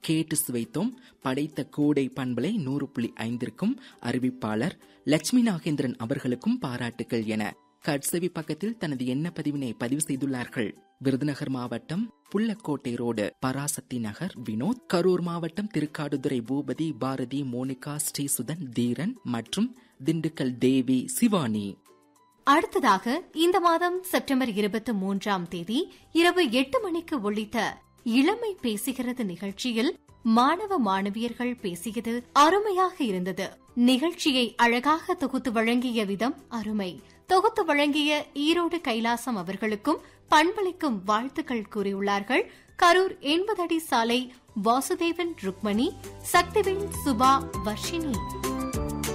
கேட்டு சுவைத்தோம் படைத்த கோடை பண்பலை நூறு புள்ளி ஐந்திற்கும் அறிவிப்பாளர் லட்சுமி நாகேந்திரன் அவர்களுக்கும் பாராட்டுகள் என கட்சவி பக்கத்தில் தனது எண்ண பதிவினை பதிவு செய்துள்ளார்கள் விருதுநகர் மாவட்டம் புள்ளக்கோட்டை ரோடு பராசக்தி நகர் வினோத் கரூர் மாவட்டம் திருக்காடுதுறை பூபதி பாரதி மோனிகா ஸ்ரீசுதன் தீரன் மற்றும் திண்டுக்கல் தேவி சிவானி அடுத்ததாக இந்த மாதம் செப்டம்பர் இருபத்தி மூன்றாம் தேதி இரவு எட்டு மணிக்கு ஒழித்த இளமை பேசுகிறது நிகழ்ச்சியில் மாணவ மாணவியர்கள் பேசியது அருமையாக இருந்தது நிகழ்ச்சியை அழகாக தொகுத்து வழங்கிய விதம் அருமை தொகுத்து வழங்கிய ஈரோடு கைலாசம் அவர்களுக்கும் பண்பளிக்கும் வாழ்த்துக்கள் கூறியுள்ளார்கள் கரூர் எண்பது அடி சாலை வாசுதேவன் ருக்மணி சக்திவேல் சுபா வர்ஷினி